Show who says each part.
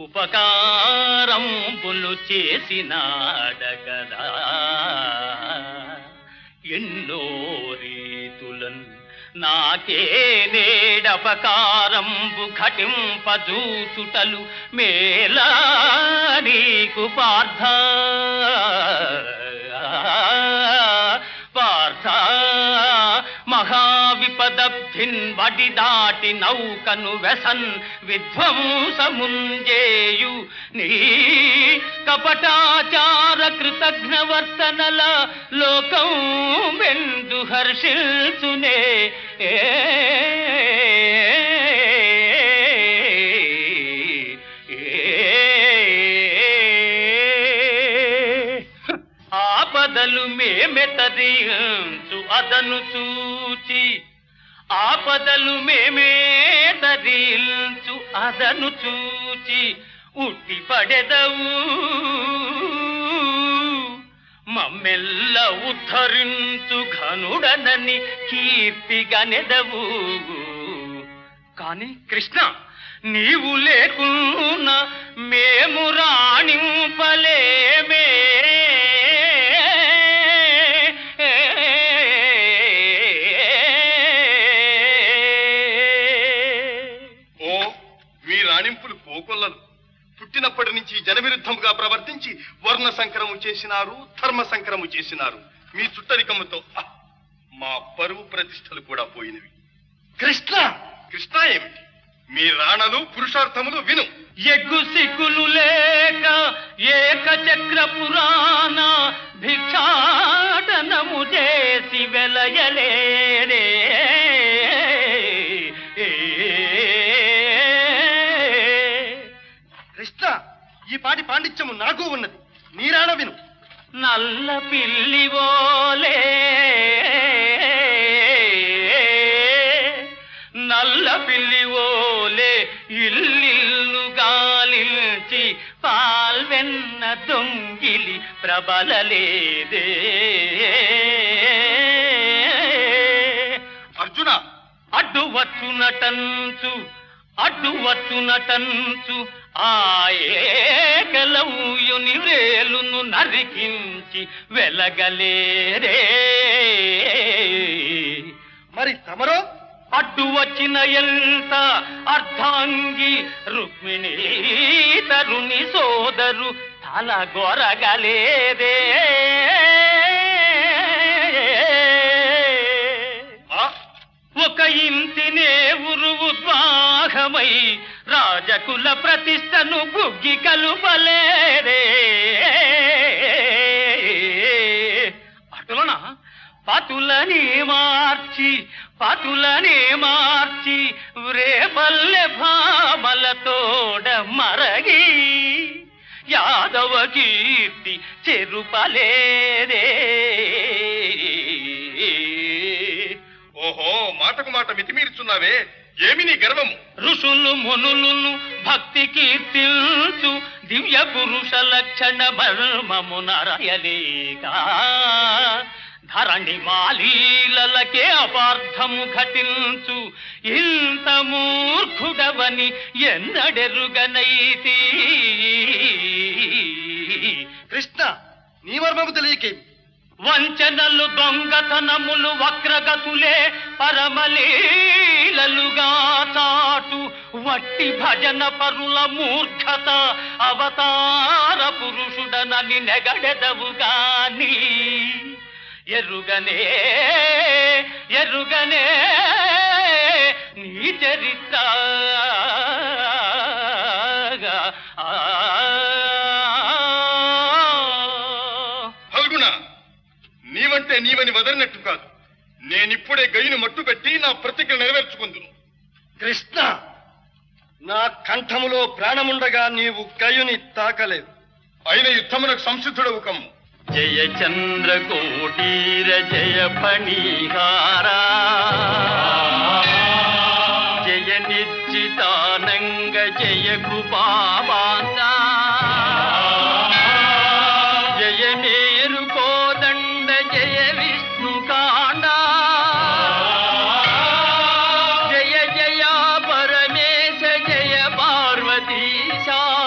Speaker 1: ఉపకారంబులు చేసినాడగదా ఎన్నో రీతులన్ నాకే నేడపకారంబు ఘటింపజూచుటలు మేలా నీకు పార్థ పార్థ మహావిపదబ్ధిన్ వడి దాటి నౌకను వెసన్ విధ్వంసముంజేయు నీ కపటాచార కృతజ్ఞవర్తనల లోకం మెందు హర్షిల్చునే ఏ ఆపదలు మేమెతరించు అదను చూచి ఆపదలు మేమే తరించు అదను చూచి ఉట్టి పడెదవు మమ్మెల్ల ఉద్ధరించు ఘనుడనని కీర్తిగనెదవు కాని కృష్ణ నీవు లేకున్నా మేము రాణింపలేమే
Speaker 2: ఓ మీ రాణింపులు కోకొల్లలు పుట్టినప్పటి నుంచి జనవిరుద్ధముగా ప్రవర్తించి వర్ణ సంకరము చేసినారు ధర్మ సంకరము చేసినారు మీ చుట్టరికముతో ఆ, మా పరువు ప్రతిష్టలు కూడా పోయినవి
Speaker 3: కృష్ణ
Speaker 2: కృష్ణ ఏమిటి మీ రాణలు పురుషార్థములు విను
Speaker 1: ఎగ్గు సిగ్గులు లేక ఏక చక్ర పురాణ భిక్షాటనము చేసి వెలయలేడే
Speaker 3: కృష్ణ ఈ పాటి పాండిత్యము నాకు ఉన్నది నీరాణ విను
Speaker 1: నల్ల పిల్లివోలే నల్ల పిల్లివోలే ఇల్లిల్లు గాలించి పాల్వెన్న దొంగిలి ప్రబలలేదే
Speaker 2: అర్జున
Speaker 1: అడ్డు వచ్చునటంచు అడ్డు వచ్చునటంచు ఆయేకలవుయుని వేలును నరికించి వెలగలేరే
Speaker 3: మరి తమరో
Speaker 1: అడ్డు వచ్చిన ఎంత అర్ధాంగి రుక్మిణి తరుని సోదరు తల గొరగలేదే
Speaker 2: ఆ,
Speaker 1: ఒక ఇంటినే ఉరువు ద్వాహమై రాజకుల ప్రతిష్టను బుగ్గి కలుపలేరే అటులన పతులని మార్చి పతులని మార్చి రేపల్లె భామలతోడ మరగి యాదవ కీర్తి చెరుపలేరే
Speaker 2: ఓహో మాటకు మాట మితిమీరుచున్నావే ఏమి నీ గర్వము
Speaker 1: ఋషులు మునులను భక్తి కీర్తిల్చు దివ్య పురుష లక్షణ మర్మమునరయలేక ధరణి మాలీలకే అపార్థము ఘటించు ఇంత మూర్ఖుడవని ఎన్నడెరుగనైతి
Speaker 3: కృష్ణ నీ మర్మము తెలియకేమి
Speaker 1: వంచనలు దొంగతనములు వక్రగతులే పరమలీలలుగా చాటు వట్టి భజన పరుల మూర్ఖత అవతార పురుషుడనని నెగడెదవు గాని ఎరుగనే ఎరుగనే నీ చరిత్ర
Speaker 2: ఫల్గుణ నీవంటే నీవని వదలినట్టు కాదు నేనిప్పుడే గయ్యును మట్టు పెట్టి నా ప్రతిజ్ఞ నెరవేర్చుకుందును
Speaker 3: కృష్ణ నా కంఠములో ప్రాణముండగా నీవు గయుని తాకలేవు
Speaker 2: అయిన యుద్ధమునకు సంసిద్ధుడవు కమ్ము
Speaker 1: జయ చంద్ర కోటీర జయ ఫణీహారా జయ నిర్జితానంగ జయ కృపాబాంగా జయ మేరు కోదండ జయ విష్ణుకాండ జయ జయ పరమేశ జయ పార్వతీశా